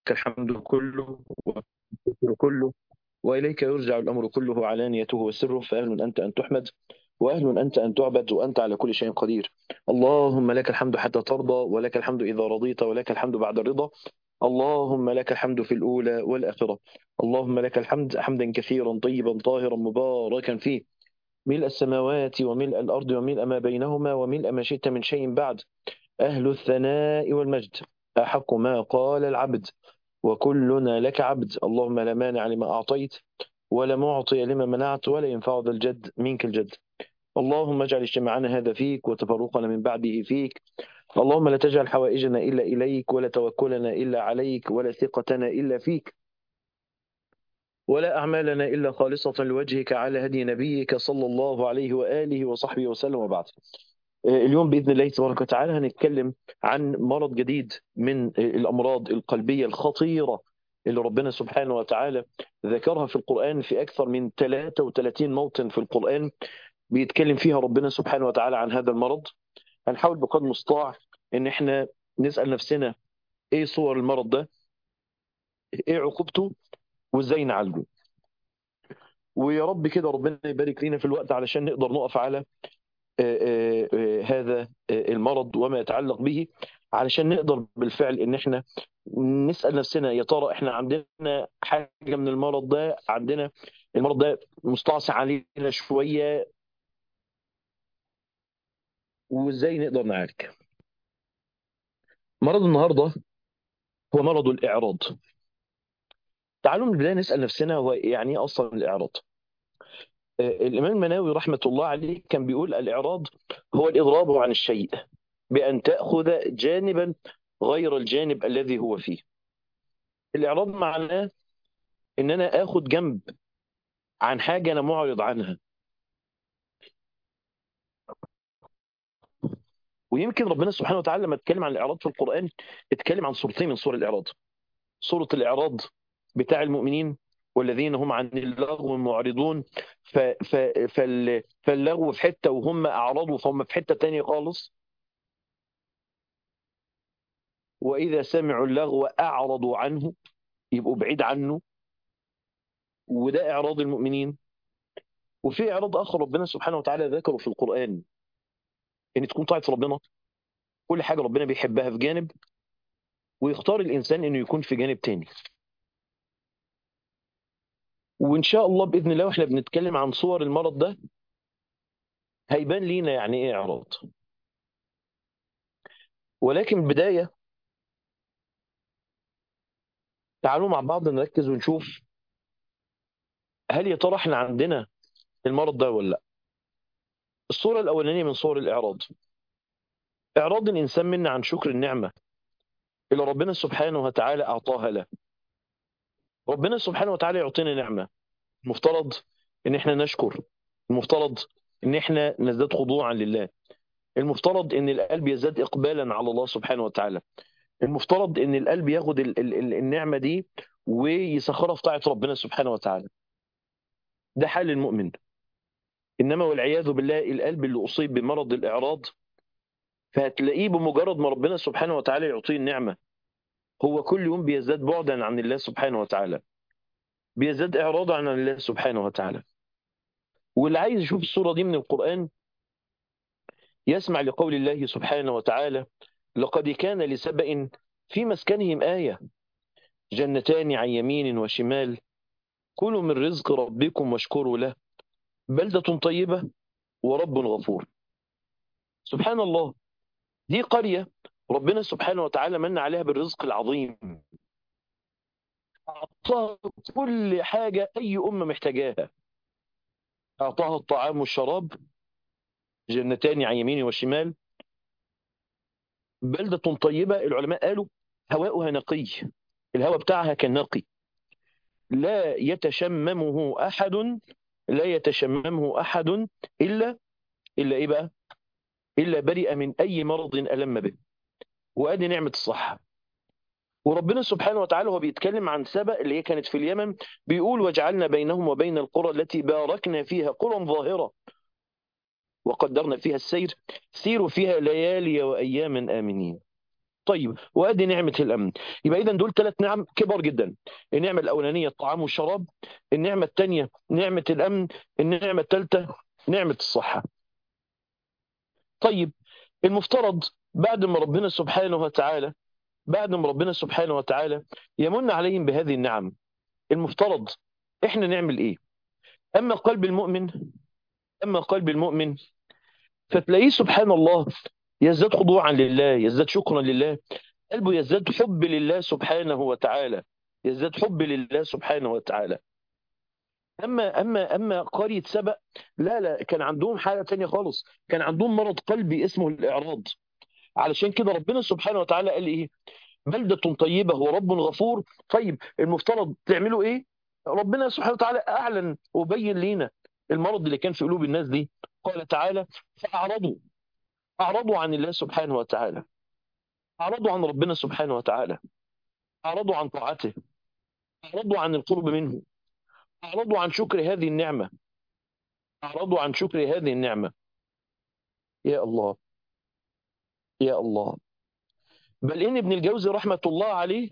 الحمد كله والشكر كله وإليك يرجع الأمر كله علانيته وسره فأهل أنت أن تحمد وأهل أنت أن تعبد وأنت على كل شيء قدير اللهم لك الحمد حتى ترضى ولك الحمد إذا رضيت ولك الحمد بعد الرضا اللهم لك الحمد في الأولى والآخرة اللهم لك الحمد حمدا كثيرا طيبا طاهرا مباركا فيه ملء السماوات وملء الأرض وملء ما بينهما وملء ما شئت من شيء بعد أهل الثناء والمجد أحق ما قال العبد وكلنا لك عبد اللهم لا مانع لما أعطيت ولا معطي لما منعت ولا ينفع ذا الجد منك الجد اللهم اجعل اجتماعنا هذا فيك وتفرقنا من بعده فيك اللهم لا تجعل حوائجنا إلا إليك ولا توكلنا إلا عليك ولا ثقتنا إلا فيك ولا أعمالنا إلا خالصة لوجهك على هدي نبيك صلى الله عليه وآله وصحبه وسلم وبعد اليوم بإذن الله تبارك وتعالى هنتكلم عن مرض جديد من الأمراض القلبية الخطيرة اللي ربنا سبحانه وتعالى ذكرها في القرآن في أكثر من 33 موطن في القرآن بيتكلم فيها ربنا سبحانه وتعالى عن هذا المرض هنحاول بقدر المستطاع ان احنا نسأل نفسنا ايه صور المرض ده ايه عقوبته وازاي نعالجه ويا رب كده ربنا يبارك لنا في الوقت علشان نقدر نقف على هذا المرض وما يتعلق به علشان نقدر بالفعل ان احنا نسال نفسنا يا ترى احنا عندنا حاجه من المرض ده عندنا المرض ده مستعصي علينا شويه وازاي نقدر نعالج مرض النهارده هو مرض الاعراض تعالوا من البدايه نسال نفسنا هو يعني ايه اصلا الاعراض الامام المناوي رحمه الله عليه كان بيقول الاعراض هو الاضراب عن الشيء بان تاخذ جانبا غير الجانب الذي هو فيه الاعراض معناه ان انا اخذ جنب عن حاجه انا معرض عنها ويمكن ربنا سبحانه وتعالى لما اتكلم عن الاعراض في القران اتكلم عن صورتين من صور الاعراض صوره الاعراض بتاع المؤمنين والذين هم عن اللغو معرضون ف ف فال فاللغو في حته وهم اعرضوا فهم في حته تانية خالص واذا سمعوا اللغو اعرضوا عنه يبقوا بعيد عنه وده اعراض المؤمنين وفي اعراض اخر ربنا سبحانه وتعالى ذكره في القران ان تكون طاعه ربنا كل حاجه ربنا بيحبها في جانب ويختار الانسان انه يكون في جانب تاني وان شاء الله باذن الله واحنا بنتكلم عن صور المرض ده هيبان لينا يعني ايه اعراض ولكن البدايه تعالوا مع بعض نركز ونشوف هل يا ترى احنا عندنا المرض ده ولا لا الصوره الاولانيه من صور الاعراض اعراض الانسان منا عن شكر النعمه اللي ربنا سبحانه وتعالى اعطاها له ربنا سبحانه وتعالى يعطينا نعمه المفترض ان احنا نشكر المفترض ان احنا نزداد خضوعا لله المفترض ان القلب يزداد اقبالا على الله سبحانه وتعالى المفترض ان القلب ياخد ال ال النعمه دي ويسخرها في طاعه ربنا سبحانه وتعالى ده حال المؤمن انما والعياذ بالله القلب اللي اصيب بمرض الاعراض فهتلاقيه بمجرد ما ربنا سبحانه وتعالى يعطيه النعمه هو كل يوم بيزداد بعدا عن الله سبحانه وتعالى بيزداد اعراضا عن الله سبحانه وتعالى واللي عايز يشوف الصوره دي من القران يسمع لقول الله سبحانه وتعالى لقد كان لسبأ في مسكنهم آية جنتان عن يمين وشمال كلوا من رزق ربكم واشكروا له بلدة طيبة ورب غفور سبحان الله دي قرية ربنا سبحانه وتعالى من عليها بالرزق العظيم أعطاها كل حاجة أي أمة محتاجاها أعطاها الطعام والشراب جنتان عن يمين وشمال بلدة طيبة العلماء قالوا هواؤها نقي الهواء بتاعها كان نقي لا يتشممه أحد لا يتشممه أحد إلا إلا إيه بقى إلا برئ من أي مرض ألم به وأدي نعمة الصحة وربنا سبحانه وتعالى هو بيتكلم عن سبأ اللي هي كانت في اليمن بيقول وجعلنا بينهم وبين القرى التي باركنا فيها قرى ظاهرة وقدرنا فيها السير سيروا فيها ليالي وأياما آمنين طيب وادي نعمه الامن يبقى اذا دول ثلاث نعم كبار جدا النعمه الاولانيه الطعام والشراب النعمه الثانيه نعمه الامن النعمه الثالثه نعمه الصحه طيب المفترض بعد ما ربنا سبحانه وتعالى بعد ما ربنا سبحانه وتعالى يمن عليهم بهذه النعم المفترض احنا نعمل ايه اما قلب المؤمن اما قلب المؤمن فتلاقيه سبحان الله يزداد خضوعا لله يزداد شكرا لله قلبه يزداد حب لله سبحانه وتعالى يزداد حب لله سبحانه وتعالى اما اما اما قريه سبأ لا لا كان عندهم حاله تانية خالص كان عندهم مرض قلبي اسمه الاعراض علشان كده ربنا سبحانه وتعالى قال ايه بلدة طيبة ورب غفور طيب المفترض تعملوا ايه ربنا سبحانه وتعالى اعلن وبين لينا المرض اللي كان في قلوب الناس دي قال تعالى فاعرضوا اعرضوا عن الله سبحانه وتعالى اعرضوا عن ربنا سبحانه وتعالى اعرضوا عن طاعته اعرضوا عن القرب منه اعرضوا عن شكر هذه النعمة اعرضوا عن شكر هذه النعمة يا الله يا الله بل ان ابن الجوزي رحمة الله عليه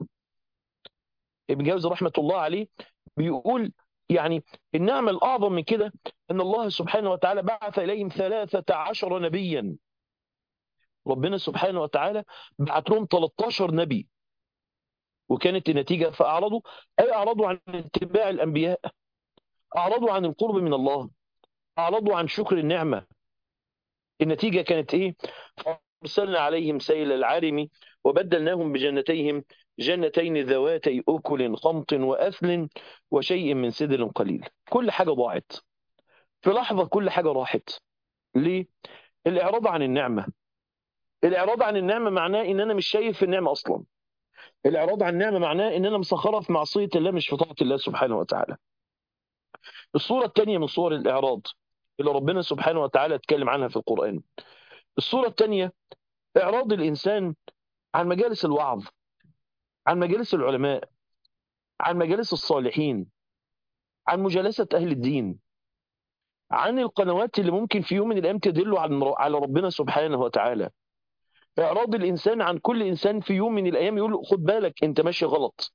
ابن الجوزي رحمة الله عليه بيقول يعني النعمة الأعظم من كده أن الله سبحانه وتعالى بعث إليهم ثلاثة عشر نبيا ربنا سبحانه وتعالى بعت لهم 13 نبي وكانت النتيجة فأعرضوا أي أعرضوا عن اتباع الأنبياء أعرضوا عن القرب من الله أعرضوا عن شكر النعمة النتيجة كانت إيه أرسلنا عليهم سيل العارم وبدلناهم بجنتيهم جنتين ذواتي أكل خمط وأثل وشيء من سدر قليل كل حاجة ضاعت في لحظة كل حاجة راحت ليه؟ الإعراض عن النعمة الإعراض عن النعمة معناه إن أنا مش شايف النعمة أصلا الإعراض عن النعمة معناه إن أنا مسخرة في معصية الله مش في طاعة الله سبحانه وتعالى الصورة الثانية من صور الإعراض اللي ربنا سبحانه وتعالى اتكلم عنها في القرآن الصورة الثانية إعراض الإنسان عن مجالس الوعظ عن مجالس العلماء عن مجالس الصالحين عن مجالسة أهل الدين عن القنوات اللي ممكن في يوم من الأيام تدل على ربنا سبحانه وتعالى إعراض الإنسان عن كل إنسان في يوم من الأيام يقول خد بالك أنت ماشي غلط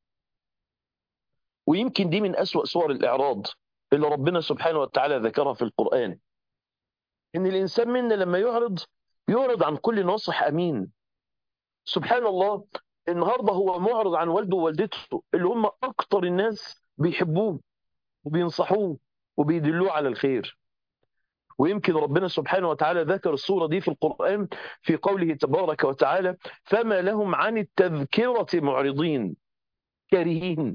ويمكن دي من أسوأ صور الإعراض اللي ربنا سبحانه وتعالى ذكرها في القرآن إن الإنسان منا لما يعرض يعرض عن كل ناصح أمين سبحان الله النهارده هو معرض عن والده ووالدته اللي هم أكتر الناس بيحبوه وبينصحوه وبيدلوه على الخير ويمكن ربنا سبحانه وتعالى ذكر الصورة دي في القرآن في قوله تبارك وتعالى فما لهم عن التذكرة معرضين كارهين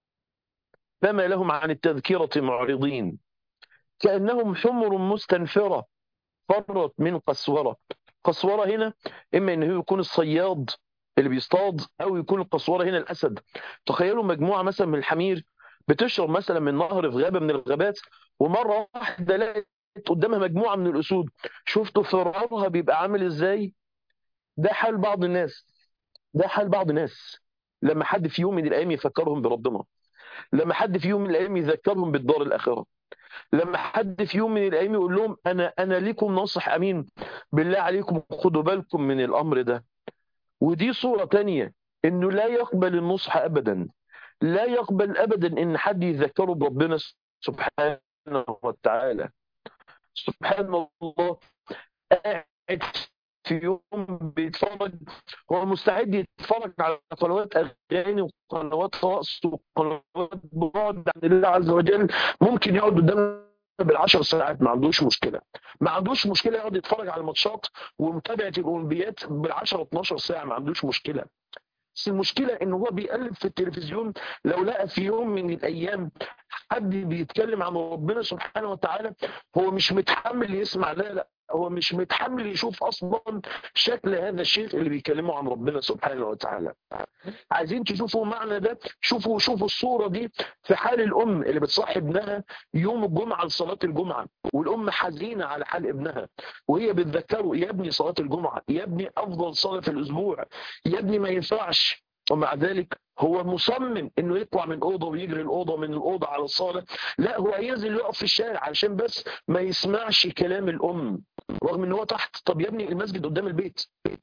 فما لهم عن التذكرة معرضين كأنهم حمر مستنفرة فرت من قسورة قسورة هنا إما أنه يكون الصياد اللي بيصطاد أو يكون القسورة هنا الأسد تخيلوا مجموعة مثلا من الحمير بتشرب مثلا من نهر في غابة من الغابات ومرة واحدة لقت قدامها مجموعة من الأسود شفتوا فرارها بيبقى عامل إزاي ده حال بعض الناس ده حال بعض الناس لما حد في يوم من الأيام يفكرهم بربنا لما حد في يوم من الأيام يذكرهم بالدار الآخرة لما حد في يوم من الأيام يقول لهم أنا أنا ليكم ناصح أمين بالله عليكم خدوا بالكم من الأمر ده ودي صورة تانية إنه لا يقبل النصح أبدا لا يقبل أبدا إن حد يذكره بربنا سبحانه وتعالى سبحان الله قاعد في يوم بيتفرج هو مستعد يتفرج على قنوات اغاني وقنوات رقص وقنوات بعد عن الله عز وجل ممكن يقعد قدام بالعشر ساعات ما عندوش مشكله ما عندوش مشكله يقعد يتفرج على الماتشات ومتابعه الاولمبيات بالعشر 12 ساعه ما عندوش مشكله بس المشكله ان هو بيقلب في التلفزيون لو لقى في يوم من الايام حد بيتكلم عن ربنا سبحانه وتعالى هو مش متحمل يسمع لا لا هو مش متحمل يشوف اصلا شكل هذا الشيخ اللي بيكلمه عن ربنا سبحانه وتعالى عايزين تشوفوا معنى ده شوفوا شوفوا الصوره دي في حال الام اللي بتصحي ابنها يوم الجمعه لصلاه الجمعه والام حزينه على حال ابنها وهي بتذكره يا ابني صلاه الجمعه يا ابني افضل صلاه في الاسبوع يا ابني ما ينفعش ومع ذلك هو مصمم انه يطلع من اوضه ويجري الاوضه من الاوضه على الصاله لا هو ينزل يقف في الشارع علشان بس ما يسمعش كلام الام رغم ان هو تحت طب يا ابني المسجد قدام البيت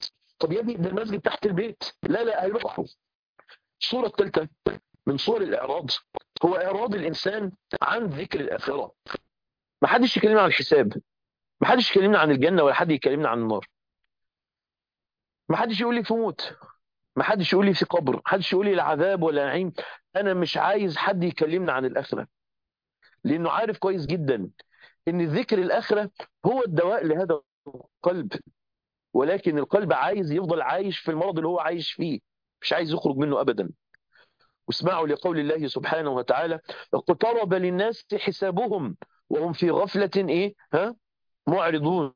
طب يا ابني ده المسجد تحت البيت لا لا هيروحوا الصورة الثالثة من صور الإعراض هو إعراض الإنسان عن ذكر الآخرة ما حدش يكلمنا عن الحساب ما حدش يكلمنا عن الجنة ولا حد يكلمنا عن النار ما حدش يقول لي في موت ما حدش يقول لي في قبر ما حدش يقول لي العذاب ولا نعيم أنا مش عايز حد يكلمنا عن الآخرة لأنه عارف كويس جدا إن ذكر الآخرة هو الدواء لهذا القلب ولكن القلب عايز يفضل عايش في المرض اللي هو عايش فيه مش عايز يخرج منه أبدا واسمعوا لقول الله سبحانه وتعالى اقترب للناس حسابهم وهم في غفلة إيه ها معرضون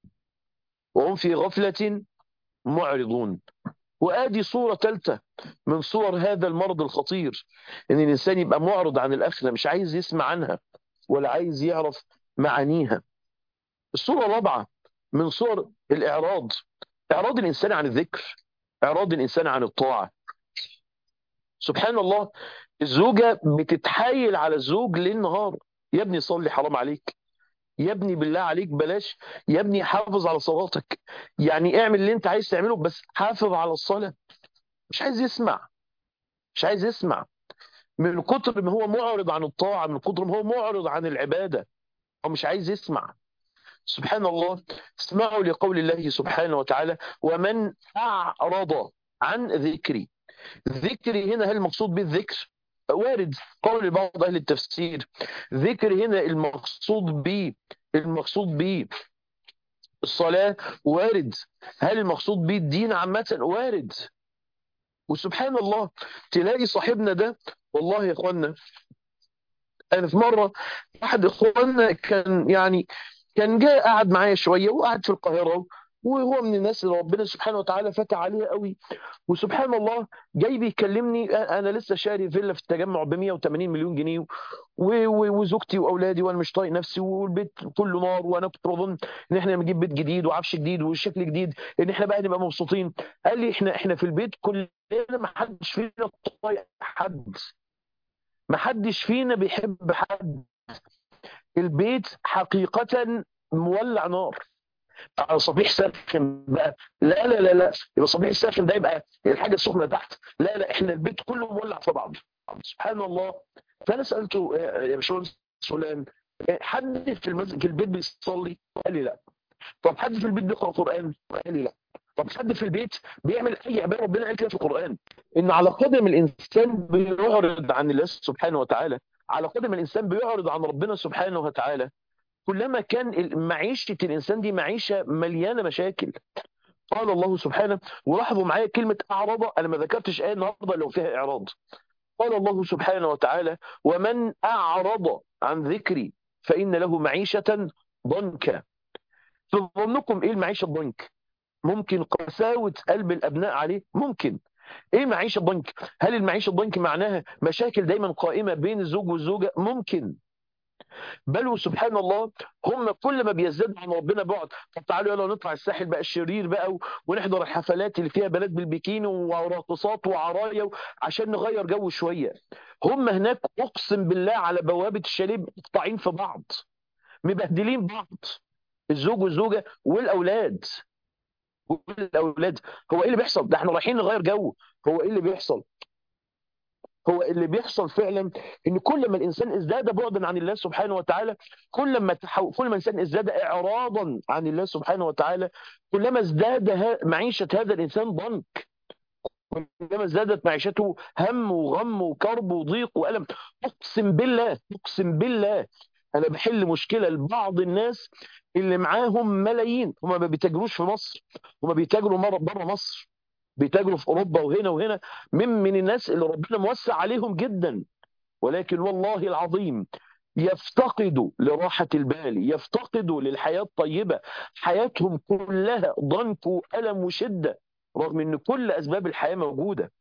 وهم في غفلة معرضون وآدي صورة ثالثة من صور هذا المرض الخطير إن الإنسان يبقى معرض عن الآخرة مش عايز يسمع عنها ولا عايز يعرف معانيها الصورة الرابعة من صور الإعراض إعراض الإنسان عن الذكر إعراض الإنسان عن الطاعة سبحان الله الزوجة بتتحايل على الزوج ليل نهار يا ابني صلي حرام عليك يا ابني بالله عليك بلاش يا ابني حافظ على صلاتك يعني اعمل اللي انت عايز تعمله بس حافظ على الصلاة مش عايز يسمع مش عايز يسمع من كتر ما هو معرض عن الطاعة من كتر ما هو معرض عن العبادة هو مش عايز يسمع سبحان الله اسمعوا لقول الله سبحانه وتعالى ومن أعرض عن ذكري ذكري هنا هل المقصود بالذكر وارد قول بعض أهل التفسير ذكر هنا المقصود به المقصود به الصلاة وارد هل المقصود به الدين عامة وارد وسبحان الله تلاقي صاحبنا ده والله يا اخوانا انا في مره احد اخواننا كان يعني كان جاء قعد معايا شويه وقعد في القاهره وهو من الناس اللي ربنا سبحانه وتعالى فتح عليها قوي وسبحان الله جاي بيكلمني انا لسه شاري فيلا في التجمع ب 180 مليون جنيه وزوجتي واولادي وانا مش طايق نفسي والبيت كله نار وانا كنت بظن ان احنا نجيب بيت جديد وعفش جديد وشكل جديد ان احنا بقى نبقى مبسوطين قال لي احنا احنا في البيت كلنا ما حدش فينا طايق حد ما حدش فينا بيحب حد البيت حقيقة مولع نار على صبيح ساخن بقى لا لا لا لا يبقى صبيح الساخن ده يبقى الحاجه السخنه تحت لا لا احنا البيت كله مولع في بعض سبحان الله فانا سالته يا باشمهندس فلان حد في المسجد في البيت بيصلي قال لي لا طب حد في البيت بيقرا قران قال لي لا طب حد في البيت بيعمل اي عباده ربنا قال كده في القران ان على قدم الانسان بيعرض عن الله سبحانه وتعالى على قدم الانسان بيعرض عن ربنا سبحانه وتعالى كلما كان معيشة الإنسان دي معيشة مليانة مشاكل قال الله سبحانه ولاحظوا معايا كلمة أعرض أنا ما ذكرتش آية النهاردة لو فيها إعراض قال الله سبحانه وتعالى ومن أعرض عن ذكري فإن له معيشة ضنكا في ظنكم إيه المعيشة الضنك ممكن قساوة قلب الأبناء عليه ممكن ايه معيشة الضنك هل المعيشة الضنك معناها مشاكل دايما قائمة بين الزوج والزوجة ممكن بل سبحان الله هم كل ما بيزدادوا عن ربنا بعد طب تعالوا يلا نطلع الساحل بقى الشرير بقى ونحضر الحفلات اللي فيها بنات بالبيكيني وراقصات وعرايا عشان نغير جو شويه هم هناك اقسم بالله على بوابه الشاليه مقطعين في بعض مبهدلين بعض الزوج والزوجه والاولاد والاولاد هو ايه اللي بيحصل ده احنا رايحين نغير جو هو ايه اللي بيحصل هو اللي بيحصل فعلا ان كل ما الانسان ازداد بعدا عن الله سبحانه وتعالى كل ما تحو... كل ما الانسان ازداد اعراضا عن الله سبحانه وتعالى كلما ازداد ه... معيشه هذا الانسان ضنك كلما ازدادت معيشته هم وغم وكرب وضيق والم اقسم بالله اقسم بالله انا بحل مشكله لبعض الناس اللي معاهم ملايين هم ما بيتاجروش في مصر هم بيتاجروا بره مصر بيتاجروا في اوروبا وهنا وهنا من من الناس اللي ربنا موسع عليهم جدا ولكن والله العظيم يفتقدوا لراحة البال يفتقدوا للحياة الطيبة حياتهم كلها ضنك وألم وشدة رغم أن كل أسباب الحياة موجودة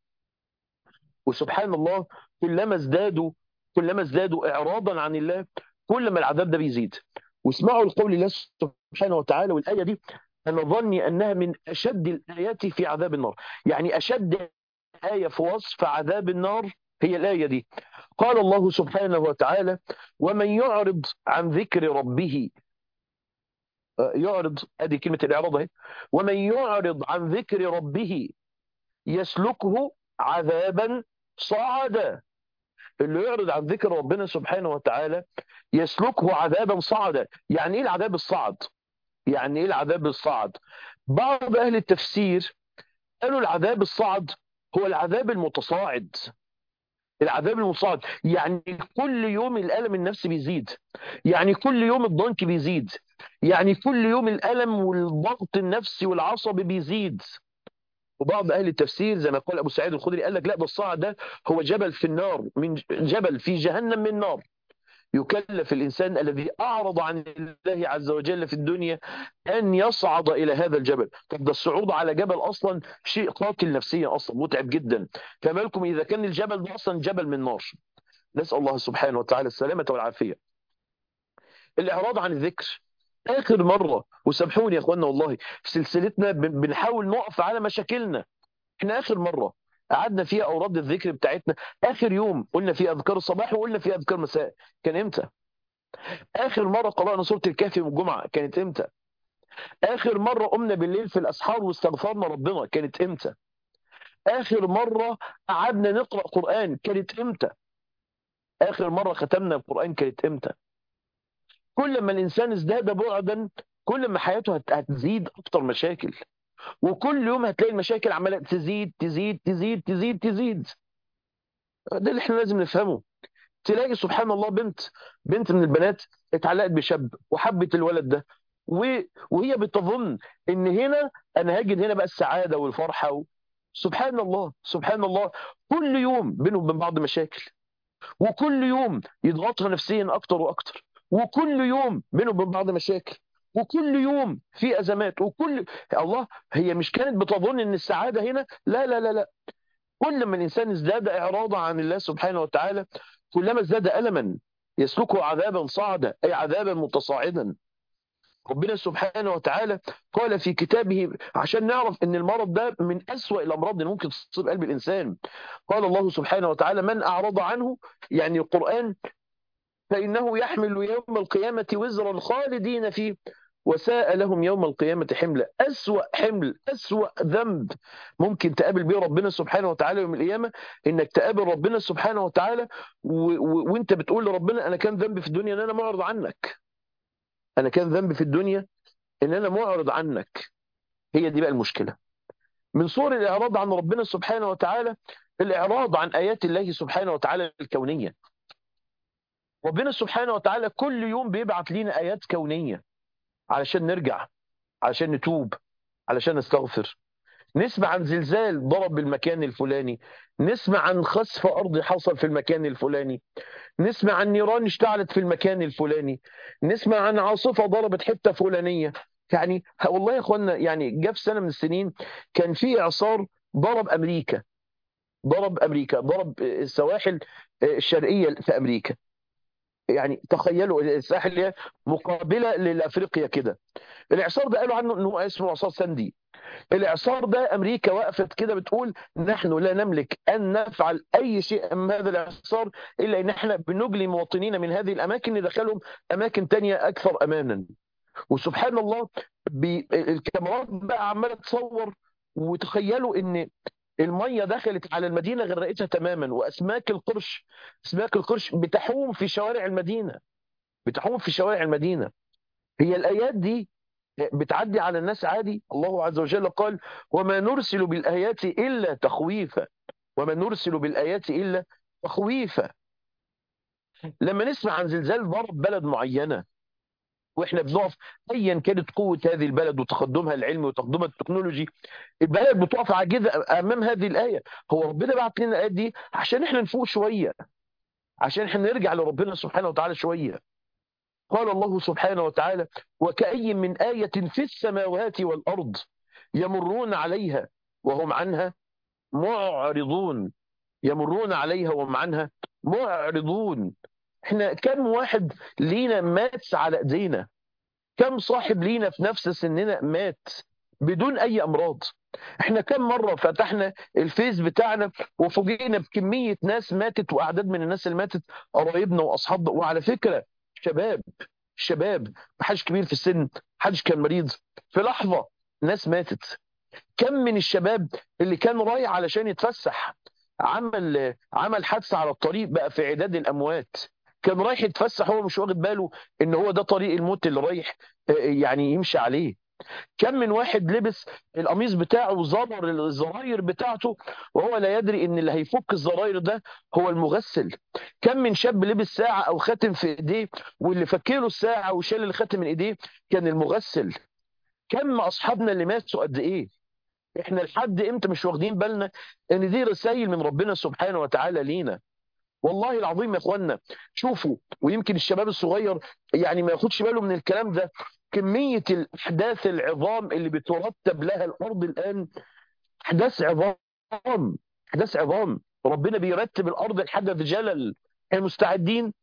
وسبحان الله كلما ازدادوا كلما ازدادوا إعراضا عن الله كل ما العذاب ده بيزيد واسمعوا القول الله سبحانه وتعالى والآية دي أنا ظني أنها من أشد الآيات في عذاب النار يعني أشد آية في وصف عذاب النار هي الآية دي قال الله سبحانه وتعالى ومن يعرض عن ذكر ربه يعرض ادي كلمه الاعراض اهي ومن يعرض عن ذكر ربه يسلكه عذابا صعدا اللي يعرض عن ذكر ربنا سبحانه وتعالى يسلكه عذابا صعدا يعني ايه العذاب الصعد يعني ايه العذاب الصعد بعض اهل التفسير قالوا العذاب الصعد هو العذاب المتصاعد العذاب المصاعد يعني كل يوم الالم النفسي بيزيد يعني كل يوم الضنك بيزيد يعني كل يوم الالم والضغط النفسي والعصبي بيزيد وبعض اهل التفسير زي ما قال ابو سعيد الخدري قال لك لا ده الصاع ده هو جبل في النار من جبل في جهنم من نار يكلف الانسان الذي اعرض عن الله عز وجل في الدنيا ان يصعد الى هذا الجبل طب ده الصعود على جبل اصلا شيء قاتل نفسيا اصلا متعب جدا فما لكم اذا كان الجبل ده اصلا جبل من نار نسال الله سبحانه وتعالى السلامه والعافيه الاعراض عن الذكر اخر مره وسامحوني يا اخوانا والله في سلسلتنا بنحاول نقف على مشاكلنا احنا اخر مره قعدنا فيها اوراد الذكر بتاعتنا اخر يوم قلنا فيه اذكار الصباح وقلنا فيه اذكار مساء كان امتى اخر مره قرانا سوره الكهف يوم الجمعه كانت امتى اخر مره قمنا بالليل في الاسحار واستغفرنا ربنا كانت امتى اخر مره قعدنا نقرا قران كانت امتى اخر مره ختمنا القران كانت امتى كل ما الانسان ازداد بعدا كل ما حياته هتزيد اكتر مشاكل وكل يوم هتلاقي المشاكل عماله تزيد تزيد تزيد تزيد تزيد ده اللي احنا لازم نفهمه تلاقي سبحان الله بنت بنت من البنات اتعلقت بشاب وحبت الولد ده وهي بتظن ان هنا انا هجد هنا بقى السعاده والفرحه و... سبحان الله سبحان الله كل يوم بينهم وبين بعض مشاكل وكل يوم يضغطها نفسيا اكتر واكتر وكل يوم بينهم وبين بعض مشاكل وكل يوم في ازمات وكل الله هي مش كانت بتظن ان السعاده هنا لا لا لا لا كل ما الانسان ازداد اعراضا عن الله سبحانه وتعالى كلما ازداد الما يسلكه عذابا صعدا اي عذابا متصاعدا ربنا سبحانه وتعالى قال في كتابه عشان نعرف ان المرض ده من أسوأ الامراض اللي ممكن تصيب قلب الانسان قال الله سبحانه وتعالى من اعرض عنه يعني القران فانه يحمل يوم القيامه وزرا خالدين فيه وساء لهم يوم القيامة حملا أسوأ حمل أسوأ ذنب ممكن تقابل بيه ربنا سبحانه وتعالى يوم القيامة إنك تقابل ربنا سبحانه وتعالى و... و... وإنت بتقول لربنا أنا كان ذنبي في الدنيا إن أنا معرض عنك أنا كان ذنبي في الدنيا إن أنا معرض عنك هي دي بقى المشكلة من صور الإعراض عن ربنا سبحانه وتعالى الإعراض عن آيات الله سبحانه وتعالى الكونية ربنا سبحانه وتعالى كل يوم بيبعت لنا آيات كونية علشان نرجع علشان نتوب علشان نستغفر نسمع عن زلزال ضرب بالمكان الفلاني نسمع عن خسف أرض حصل في المكان الفلاني نسمع عن نيران اشتعلت في المكان الفلاني نسمع عن عاصفة ضربت حتة فلانية يعني والله يا اخوانا يعني جاء في سنة من السنين كان في إعصار ضرب أمريكا ضرب أمريكا ضرب السواحل الشرقية في أمريكا يعني تخيلوا الساحل اللي مقابله لافريقيا كده الاعصار ده قالوا عنه انه اسمه اعصار ساندي الاعصار ده امريكا وقفت كده بتقول نحن لا نملك ان نفعل اي شيء من هذا الاعصار الا ان احنا بنجلي مواطنين من هذه الاماكن ندخلهم اماكن تانية اكثر امانا وسبحان الله الكاميرات بقى عماله تصور وتخيلوا ان الميه دخلت على المدينه غرقتها تماما واسماك القرش اسماك القرش بتحوم في شوارع المدينه بتحوم في شوارع المدينه هي الايات دي بتعدي على الناس عادي الله عز وجل قال وما نرسل بالايات الا تخويفا وما نرسل بالايات الا تخويفا لما نسمع عن زلزال ضرب بلد معينه واحنا بنقف ايا كانت قوه هذه البلد وتقدمها العلمي وتقدمها التكنولوجي البلد بتقف عاجزه امام هذه الايه هو ربنا بعت لنا الايات دي عشان احنا نفوق شويه عشان احنا نرجع لربنا سبحانه وتعالى شويه قال الله سبحانه وتعالى وكأي من آية في السماوات والأرض يمرون عليها وهم عنها معرضون يمرون عليها وهم عنها معرضون احنا كم واحد لينا مات على ايدينا كم صاحب لينا في نفس سننا مات بدون اي امراض احنا كم مرة فتحنا الفيس بتاعنا وفوجئنا بكمية ناس ماتت واعداد من الناس اللي ماتت قرايبنا واصحابنا وعلى فكرة شباب شباب ما حدش كبير في السن محدش كان مريض في لحظه ناس ماتت كم من الشباب اللي كان رايح علشان يتفسح عمل عمل حادثه على الطريق بقى في عداد الاموات كان رايح يتفسح هو مش واخد باله ان هو ده طريق الموت اللي رايح آه، يعني يمشي عليه كم من واحد لبس القميص بتاعه وزمر الزراير بتاعته وهو لا يدري ان اللي هيفك الزراير ده هو المغسل كم من شاب لبس ساعة او خاتم في ايديه واللي فكله الساعة وشال الخاتم من ايديه كان المغسل كم اصحابنا اللي ماتوا قد ايه احنا لحد امتى مش واخدين بالنا ان دي رسائل من ربنا سبحانه وتعالى لينا والله العظيم يا اخوانا شوفوا ويمكن الشباب الصغير يعني ما ياخدش باله من الكلام ده كمية الأحداث العظام اللي بترتب لها الأرض الآن أحداث عظام أحداث عظام ربنا بيرتب الأرض لحدث جلل احنا مستعدين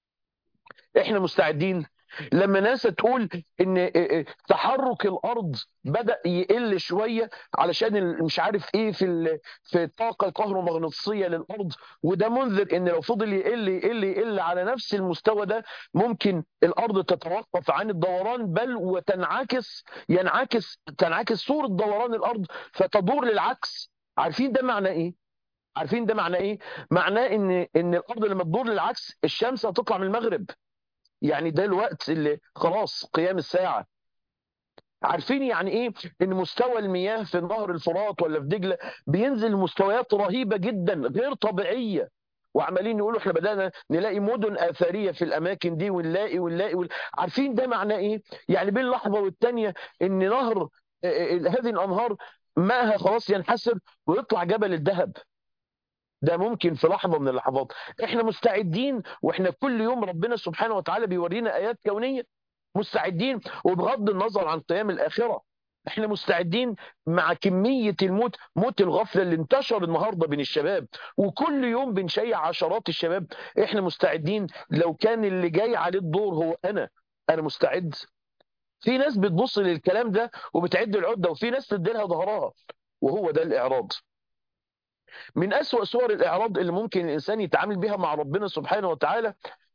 احنا مستعدين لما ناس تقول ان تحرك الارض بدا يقل شويه علشان ال- مش عارف ايه في ال- في الطاقه الكهرومغناطيسيه للارض وده منذر ان لو فضل يقل يقل يقل على نفس المستوى ده ممكن الارض تتوقف عن الدوران بل وتنعكس ينعكس تنعكس صوره دوران الارض فتدور للعكس عارفين ده معناه ايه؟ عارفين ده معناه ايه؟ معناه ان ان الارض لما تدور للعكس الشمس هتطلع من المغرب يعني ده الوقت اللي خلاص قيام الساعة عارفين يعني ايه ان مستوى المياه في نهر الفرات ولا في دجلة بينزل لمستويات رهيبة جدا غير طبيعية وعمالين يقولوا احنا بدأنا نلاقي مدن آثارية في الأماكن دي ونلاقي ونلاقي ون... عارفين ده معناه ايه؟ يعني بين لحظة والتانية ان نهر آه، آه، هذه الأنهار ماءها خلاص ينحسر ويطلع جبل الذهب ده ممكن في لحظه من اللحظات احنا مستعدين واحنا كل يوم ربنا سبحانه وتعالى بيورينا ايات كونيه مستعدين وبغض النظر عن قيام الاخره احنا مستعدين مع كميه الموت موت الغفله اللي انتشر النهارده بين الشباب وكل يوم بنشيع عشرات الشباب احنا مستعدين لو كان اللي جاي عليه الدور هو انا انا مستعد في ناس بتبص للكلام ده وبتعد العده وفي ناس تدي لها ظهرها وهو ده الاعراض من أسوأ صور الإعراض اللي ممكن الإنسان يتعامل بها مع ربنا سبحانه وتعالى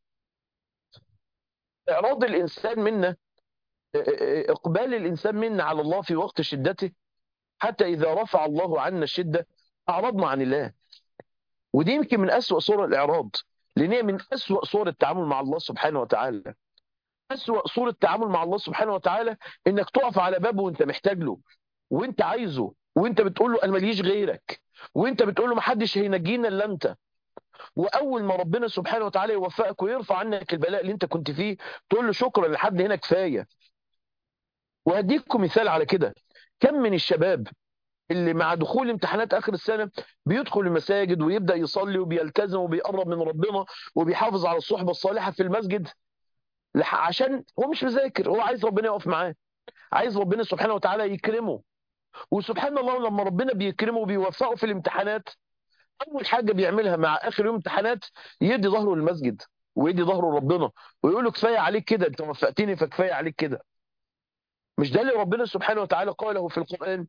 إعراض الإنسان منا إقبال الإنسان منا على الله في وقت شدته حتى إذا رفع الله عنا الشدة أعرضنا عن الله ودي يمكن من أسوأ صور الإعراض لأن هي من أسوأ صور التعامل مع الله سبحانه وتعالى أسوأ صورة التعامل مع الله سبحانه وتعالى إنك تقف على بابه وأنت محتاج له وأنت عايزه وأنت بتقول له أنا ماليش غيرك وأنت بتقول له محدش هينجينا إلا أنت واول ما ربنا سبحانه وتعالى يوفقك ويرفع عنك البلاء اللي انت كنت فيه تقول له شكرا لحد هنا كفايه وهديكم مثال على كده كم من الشباب اللي مع دخول امتحانات اخر السنه بيدخل المساجد ويبدا يصلي وبيلتزم وبيقرب من ربنا وبيحافظ على الصحبه الصالحه في المسجد لح- عشان هو مش مذاكر هو عايز ربنا يقف معاه عايز ربنا سبحانه وتعالى يكرمه وسبحان الله لما ربنا بيكرمه وبيوفقه في الامتحانات اول حاجه بيعملها مع اخر يوم امتحانات يدي ظهره للمسجد ويدي ظهره لربنا ويقول له كفايه عليك كده انت وفقتني فكفايه عليك كده مش ده اللي ربنا سبحانه وتعالى قاله في القران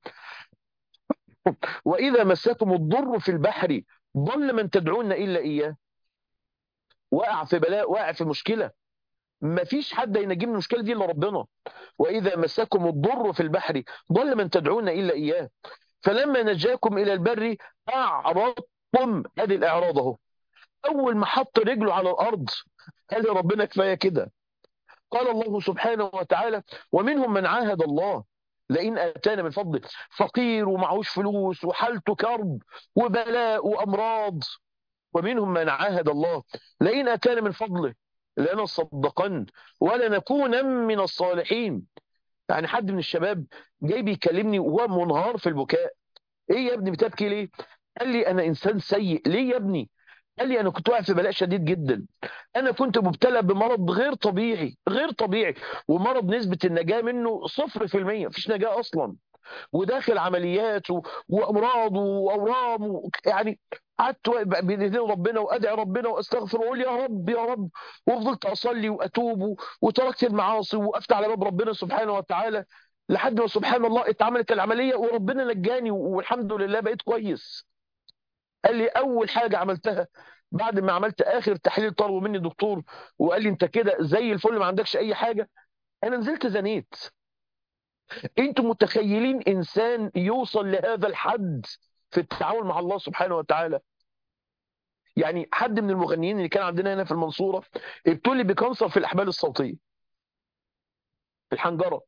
واذا مسكم الضر في البحر ضل من تدعون الا اياه وقع في بلاء وقع في مشكله ما فيش حد ينجي من المشكله دي الا ربنا واذا مسكم الضر في البحر ضل من تدعون الا اياه فلما نجاكم الى البر اعرضتم ادي الاعراض اهو اول ما حط رجله على الارض قال يا ربنا كفايه كده قال الله سبحانه وتعالى ومنهم من عاهد الله لئن اتانا من فضله فقير ومعهوش فلوس وحالته كرب وبلاء وامراض ومنهم من عاهد الله لئن اتانا من فضله لنصدقن ولنكون من الصالحين يعني حد من الشباب جاي بيكلمني وهو منهار في البكاء ايه يا ابني بتبكي ليه قال لي انا انسان سيء ليه يا ابني قال لي انا كنت واقع في بلاء شديد جدا انا كنت مبتلى بمرض غير طبيعي غير طبيعي ومرض نسبة النجاة منه صفر في المية مفيش نجاة اصلا وداخل عمليات و... وامراض واورام و... يعني قعدت بين ايدين ربنا وادعي ربنا واستغفر واقول يا رب يا رب وفضلت اصلي واتوب و... وتركت المعاصي وقفت على باب ربنا سبحانه وتعالى لحد ما سبحان الله اتعملت العمليه وربنا نجاني والحمد لله بقيت كويس قال لي اول حاجه عملتها بعد ما عملت اخر تحليل طلبه مني دكتور وقال لي انت كده زي الفل ما عندكش اي حاجه انا نزلت زنيت انتم متخيلين انسان يوصل لهذا الحد في التعامل مع الله سبحانه وتعالى يعني حد من المغنيين اللي كان عندنا هنا في المنصوره ابتلي بكانسر في الاحبال الصوتيه في الحنجره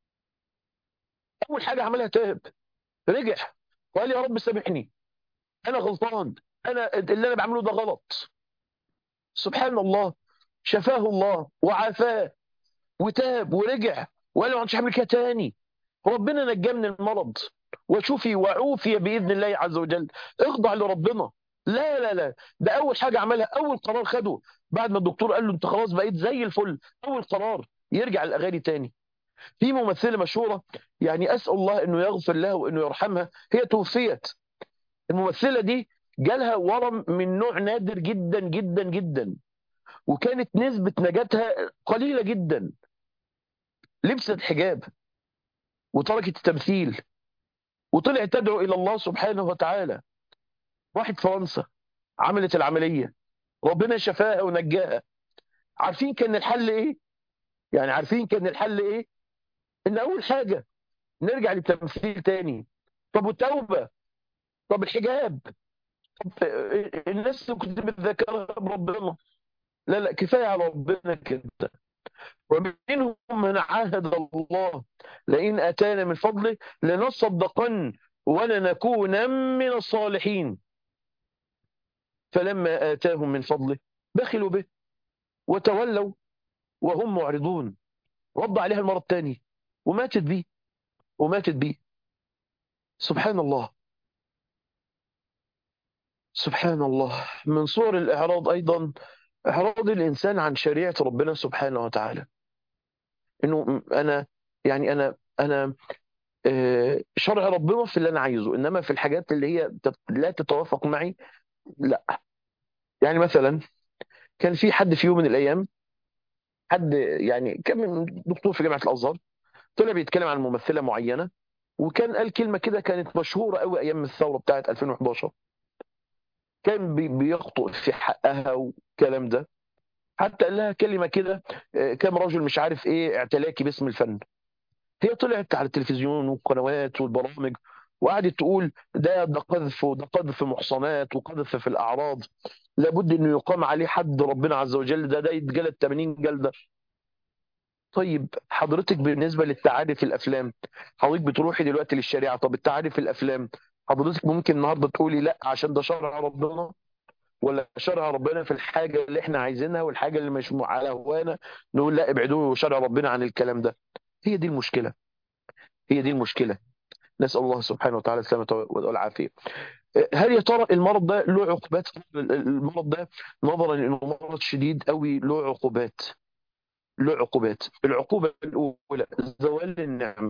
اول حاجه عملها تاب رجع وقال يا رب سامحني انا غلطان انا اللي انا بعمله ده غلط سبحان الله شفاه الله وعافاه وتاب ورجع وقال له مش هعمل كده تاني ربنا نجاه من المرض وشفي وعوفي باذن الله عز وجل اخضع لربنا لا لا لا ده اول حاجه عملها اول قرار خده بعد ما الدكتور قال له انت خلاص بقيت زي الفل اول قرار يرجع الاغاني تاني في ممثله مشهوره يعني اسال الله انه يغفر لها وانه يرحمها هي توفيت الممثله دي جالها ورم من نوع نادر جدا جدا جدا وكانت نسبه نجاتها قليله جدا لبست حجاب وتركت التمثيل وطلعت تدعو الى الله سبحانه وتعالى راحت فرنسا عملت العمليه ربنا شفاها ونجاها عارفين كان الحل ايه يعني عارفين كان الحل ايه ان اول حاجه نرجع للتمثيل تاني طب والتوبه طب الحجاب طب الناس اللي كنت بتذكرها بربنا لا لا كفايه على ربنا كده ومنهم من عاهد الله لئن اتانا من فضله لنصدقن ولنكون من الصالحين فلما اتاهم من فضله بخلوا به وتولوا وهم معرضون رد عليها المره الثانيه وماتت بيه وماتت بيه سبحان الله سبحان الله من صور الإعراض أيضا إعراض الإنسان عن شريعة ربنا سبحانه وتعالى إنه أنا يعني أنا أنا شرع ربنا في اللي أنا عايزه إنما في الحاجات اللي هي لا تتوافق معي لا يعني مثلا كان في حد في يوم من الأيام حد يعني كان من دكتور في جامعة الأزهر طلع بيتكلم عن ممثلة معينة وكان قال كلمة كده كانت مشهورة قوي أيام الثورة بتاعة 2011 كان بيخطئ في حقها والكلام ده حتى قال لها كلمة كده كم رجل مش عارف ايه اعتلاكي باسم الفن هي طلعت على التلفزيون والقنوات والبرامج وقعدت تقول ده ده قذف وده قذف محصنات وقذف في الأعراض لابد انه يقام عليه حد ربنا عز وجل ده ده يتجلد 80 جلدة طيب حضرتك بالنسبة للتعاري في الأفلام حضرتك بتروحي دلوقتي للشريعة طب التعاري في الأفلام حضرتك ممكن النهارده تقولي لا عشان ده شرع ربنا ولا شرع ربنا في الحاجه اللي احنا عايزينها والحاجه اللي مش على هوانا نقول لا ابعدوا شرع ربنا عن الكلام ده هي دي المشكله هي دي المشكله نسال الله سبحانه وتعالى السلامه والعافيه هل يا ترى المرض ده له عقوبات المرض ده نظرا انه مرض شديد قوي له عقوبات له عقوبات العقوبه الاولى زوال النعمه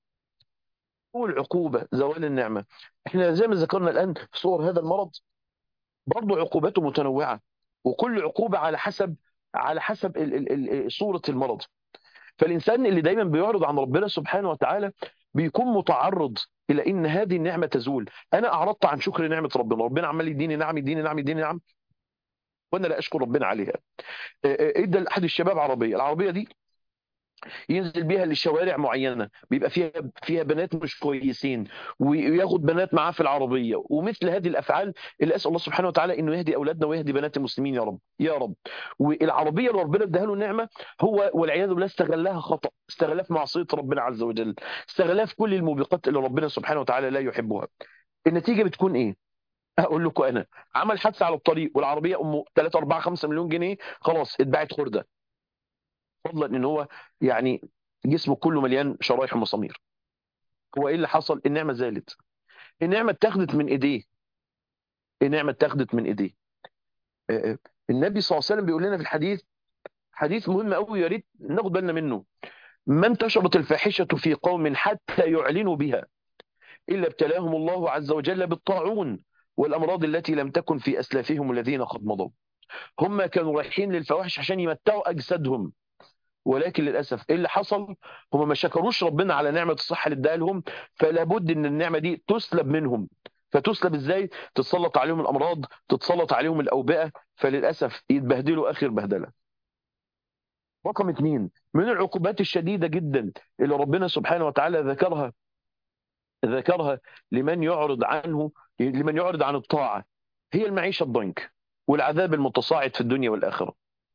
أول عقوبة زوال النعمة احنا زي ما ذكرنا الآن في صور هذا المرض برضه عقوباته متنوعة وكل عقوبة على حسب على حسب ال ال ال صورة المرض فالإنسان اللي دايما بيعرض عن ربنا سبحانه وتعالى بيكون متعرض إلى إن هذه النعمة تزول أنا أعرضت عن شكر نعمة ربنا ربنا عمال يديني نعم يديني نعم يديني نعم وأنا لا أشكر ربنا عليها ادى لأحد الشباب عربية العربية دي ينزل بيها لشوارع معينه بيبقى فيها فيها بنات مش كويسين وياخد بنات معاه في العربيه ومثل هذه الافعال اللي اسال الله سبحانه وتعالى انه يهدي اولادنا ويهدي بنات المسلمين يا رب يا رب والعربيه اللي ربنا اداها له نعمه هو والعياذ بالله استغلها خطا استغلها في معصيه ربنا عز وجل استغلها في كل الموبقات اللي ربنا سبحانه وتعالى لا يحبها النتيجه بتكون ايه اقول لكم انا عمل حادثه على الطريق والعربيه امه 3 4 5 مليون جنيه خلاص اتباعت خرده فضلا ان هو يعني جسمه كله مليان شرايح ومسامير هو ايه اللي حصل النعمه زالت النعمه اتاخدت من ايديه النعمه اتاخدت من ايديه النبي صلى الله عليه وسلم بيقول لنا في الحديث حديث مهم قوي يا ريت ناخد بالنا منه ما انتشرت الفاحشه في قوم حتى يعلنوا بها الا ابتلاهم الله عز وجل بالطاعون والامراض التي لم تكن في اسلافهم الذين قد مضوا هم كانوا رايحين للفواحش عشان يمتعوا اجسادهم ولكن للاسف ايه اللي حصل هم ما شكروش ربنا على نعمه الصحه اللي اداها لهم فلا بد ان النعمه دي تسلب منهم فتسلب ازاي تتسلط عليهم الامراض تتسلط عليهم الاوبئه فللاسف يتبهدلوا اخر بهدله رقم اثنين من العقوبات الشديدة جدا اللي ربنا سبحانه وتعالى ذكرها ذكرها لمن يعرض عنه لمن يعرض عن الطاعة هي المعيشة الضنك والعذاب المتصاعد في الدنيا والآخرة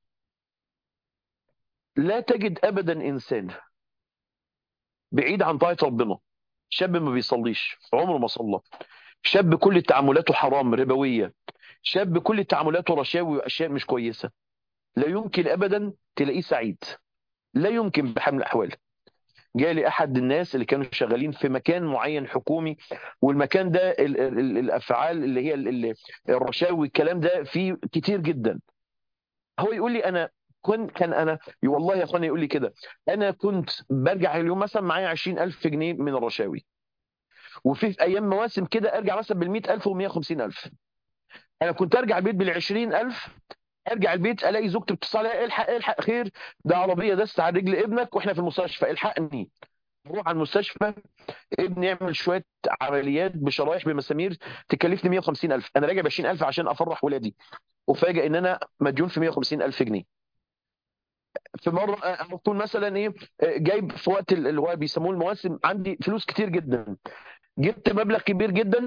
لا تجد أبدا إنسان بعيد عن طاعة ربنا شاب ما بيصليش عمره ما صلى شاب كل تعاملاته حرام ربوية شاب كل تعاملاته رشاوي وأشياء مش كويسة لا يمكن أبدا تلاقيه سعيد لا يمكن بحال من الأحوال جالي أحد الناس اللي كانوا شغالين في مكان معين حكومي والمكان ده ال ال ال الأفعال اللي هي ال ال الرشاوي الكلام ده فيه كتير جدا هو يقول لي أنا كنت كان أنا والله يا أخواني يقول لي كده أنا كنت برجع اليوم مثلا معايا 20000 جنيه من الرشاوي وفي في أيام مواسم كده أرجع مثلا بال 100000 و 150000 أنا كنت أرجع البيت بال 20000 ارجع البيت الاقي زوجتي بتتصل عليا الحق الحق خير ده عربيه دست على رجل ابنك واحنا في المستشفى الحقني اروح على المستشفى ابني يعمل شويه عمليات بشرايح بمسامير تكلفني 150000 انا راجع ب 20000 عشان افرح ولادي وفاجئ ان انا مديون في 150000 جنيه في مره اكون مثلا ايه جايب في وقت اللي هو بيسموه المواسم عندي فلوس كتير جدا جبت مبلغ كبير جدا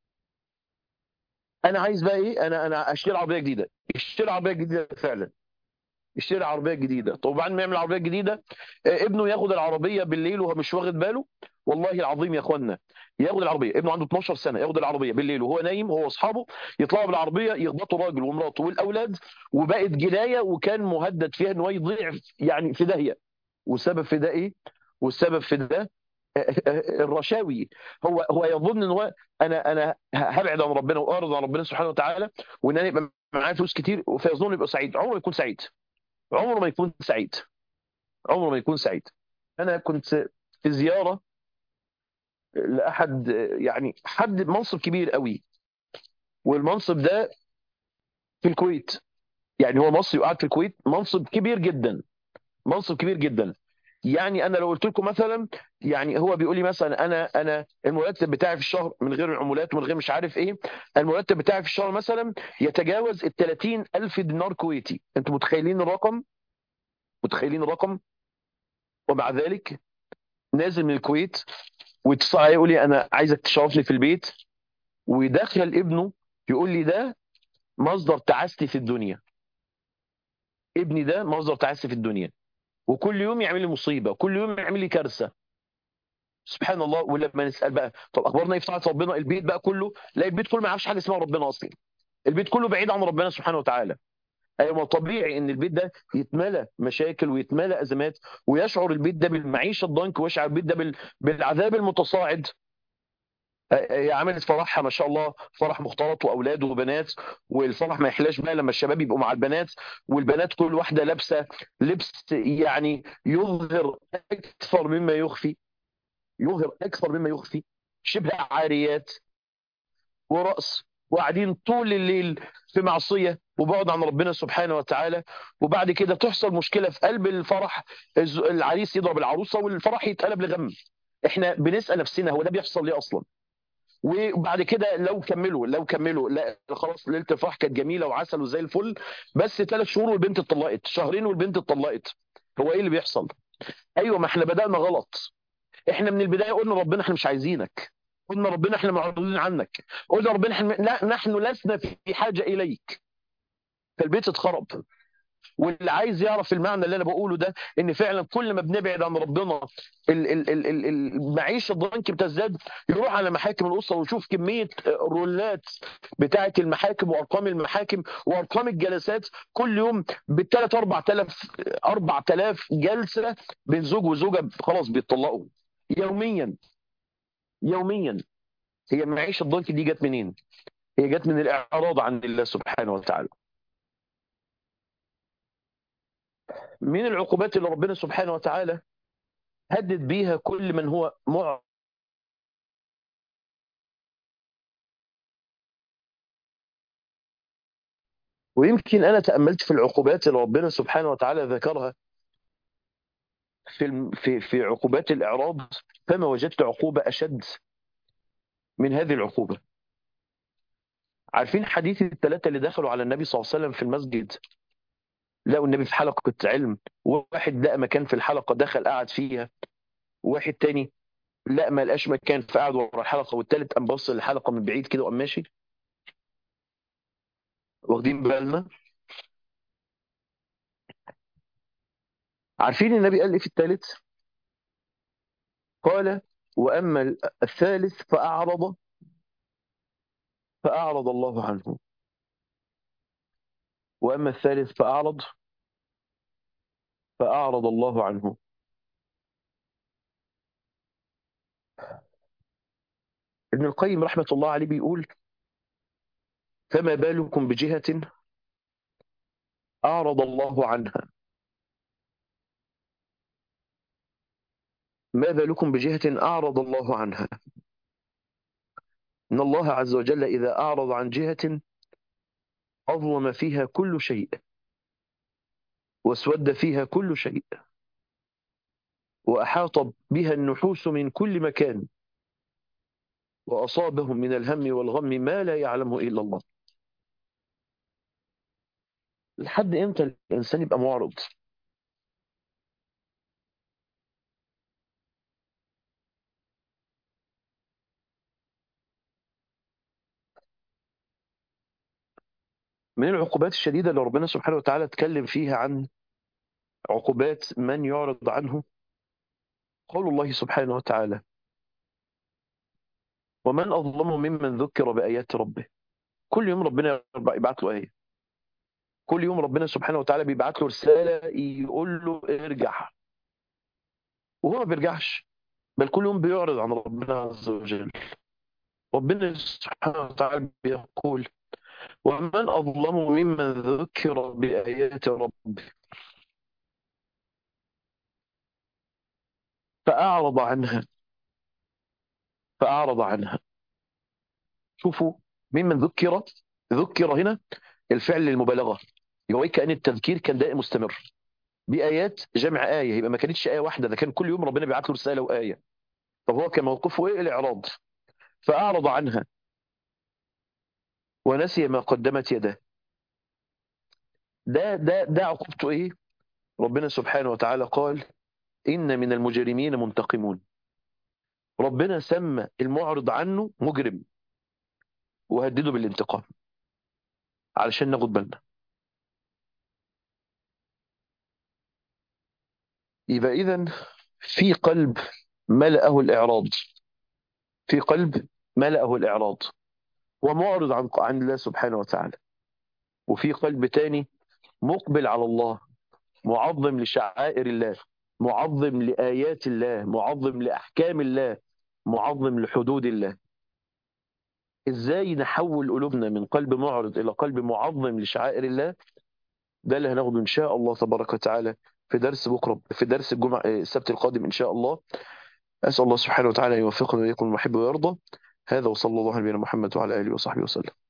انا عايز بقى ايه انا انا اشتري عربيه جديده اشتري عربيه جديده فعلا اشتري عربيه جديده طب بعد ما يعمل عربيه جديده ابنه ياخد العربيه بالليل وهو مش واخد باله والله العظيم يا اخوانا ياخد العربيه ابنه عنده 12 سنه ياخد العربيه بالليل وهو نايم هو واصحابه يطلعوا بالعربيه يخبطوا راجل ومراته والاولاد وبقت جنايه وكان مهدد فيها ان هو يضيع يعني في داهيه والسبب في ده ايه؟ والسبب في ده الرشاوي هو هو يظن ان هو انا انا هبعد عن ربنا واعرض عن ربنا سبحانه وتعالى وان انا يبقى معايا فلوس كتير فيظن يبقى سعيد عمره ما يكون سعيد عمره ما يكون سعيد عمره ما يكون سعيد انا كنت في زياره لاحد يعني حد منصب كبير قوي والمنصب ده في الكويت يعني هو مصري وقاعد في الكويت منصب كبير جدا منصب كبير جدا يعني انا لو قلت لكم مثلا يعني هو بيقول لي مثلا انا انا المرتب بتاعي في الشهر من غير العمولات ومن غير مش عارف ايه المرتب بتاعي في الشهر مثلا يتجاوز ال 30 الف دينار كويتي انتوا متخيلين الرقم متخيلين الرقم ومع ذلك نازل من الكويت ويتصل علي يقول لي انا عايزك تشرفني في البيت ويدخل ابنه يقول لي ده مصدر تعاستي في الدنيا ابني ده مصدر تعاستي في الدنيا وكل يوم يعمل لي مصيبه وكل يوم يعمل لي كارثه سبحان الله ولما نسال بقى طب اخبارنا ايه في طاعه ربنا البيت بقى كله لا البيت كله ما يعرفش حاجه اسمها ربنا اصلا البيت كله بعيد عن ربنا سبحانه وتعالى ايوه طبيعي ان البيت ده يتملى مشاكل ويتملى ازمات ويشعر البيت ده بالمعيشه الضنك ويشعر البيت ده بالعذاب المتصاعد هي عملت فرحها ما شاء الله فرح مختلط واولاد وبنات والفرح ما يحلاش بقى لما الشباب يبقوا مع البنات والبنات كل واحده لابسه لبس يعني يظهر اكثر مما يخفي يظهر اكثر مما يخفي شبه عاريات ورأس وقاعدين طول الليل في معصيه وبعد عن ربنا سبحانه وتعالى وبعد كده تحصل مشكله في قلب الفرح العريس يضرب العروسه والفرح يتقلب لغم احنا بنسال نفسنا هو ده بيحصل ليه اصلا وبعد كده لو كملوا لو كملوا لا خلاص ليله الفرح كانت جميله وعسل وزي الفل بس ثلاث شهور والبنت اتطلقت شهرين والبنت اتطلقت هو ايه اللي بيحصل ايوه ما احنا بدانا غلط احنا من البدايه قلنا ربنا احنا مش عايزينك قلنا ربنا احنا معرضين عنك قلنا ربنا احنا لا نحن لسنا في حاجه اليك فالبيت اتخرب واللي عايز يعرف المعنى اللي انا بقوله ده ان فعلا كل ما بنبعد عن ربنا المعيشه الضنك بتزداد يروح على محاكم الاسره ويشوف كميه الرولات بتاعه المحاكم وارقام المحاكم وارقام الجلسات كل يوم بالثلاث 4000 4000 جلسه بين زوج وزوجه خلاص بيتطلقوا يوميا يوميا هي المعيشه الضنك دي جت منين؟ هي جت من الاعراض عن الله سبحانه وتعالى من العقوبات اللي ربنا سبحانه وتعالى هدد بيها كل من هو معرض ويمكن انا تاملت في العقوبات اللي ربنا سبحانه وتعالى ذكرها في في في عقوبات الاعراض فما وجدت عقوبه اشد من هذه العقوبه عارفين حديث الثلاثه اللي دخلوا على النبي صلى الله عليه وسلم في المسجد لقوا النبي في حلقة علم واحد لقى مكان في الحلقة دخل قعد فيها واحد تاني لا ما لقاش مكان فقعد ورا الحلقة والتالت قام بص للحلقة من بعيد كده وقام ماشي واخدين بالنا عارفين النبي قال ايه في الثالث قال واما الثالث فاعرض فاعرض الله عنه واما الثالث فاعرض فاعرض الله عنه ابن القيم رحمه الله عليه بيقول فما بالكم بجهه اعرض الله عنها ما بالكم بجهة أعرض الله عنها إن الله عز وجل إذا أعرض عن جهة أظلم فيها كل شيء واسود فيها كل شيء وأحاط بها النحوس من كل مكان وأصابهم من الهم والغم ما لا يعلمه إلا الله لحد إمتى الإنسان يبقى معرض من العقوبات الشديدة اللي ربنا سبحانه وتعالى اتكلم فيها عن عقوبات من يعرض عنه قول الله سبحانه وتعالى ومن أظلم ممن ذكر بآيات ربه كل يوم ربنا يبعت له آية كل يوم ربنا سبحانه وتعالى بيبعت له رسالة يقول له ارجع وهو ما بيرجعش بل كل يوم بيعرض عن ربنا عز وجل ربنا سبحانه وتعالى بيقول ومن أظلم ممن ذكر بآيات ربه فأعرض عنها فأعرض عنها شوفوا ممن ذكر ذكر هنا الفعل للمبالغة يبقى كأن التذكير كان دائم مستمر بآيات جمع آية يبقى ما كانتش آية واحدة ده كان كل يوم ربنا بيبعت له رسالة وآية طب هو كان موقفه إيه الإعراض فأعرض عنها ونسي ما قدمت يده ده ده ده عقوبته إيه ربنا سبحانه وتعالى قال إن من المجرمين منتقمون ربنا سمى المعرض عنه مجرم وهدده بالانتقام علشان ناخد بالنا يبقى إذا في قلب ملأه الإعراض في قلب ملأه الإعراض ومعرض عن عن الله سبحانه وتعالى وفي قلب تاني مقبل على الله معظم لشعائر الله معظم لآيات الله معظم لأحكام الله معظم لحدود الله ازاي نحول قلوبنا من قلب معرض الى قلب معظم لشعائر الله ده اللي هناخده ان شاء الله تبارك وتعالى في درس بكره في درس الجمعه السبت القادم ان شاء الله اسال الله سبحانه وتعالى ان يوفقنا واياكم المحب ويرضى هذا وصلى الله على نبينا محمد وعلى اله وصحبه وسلم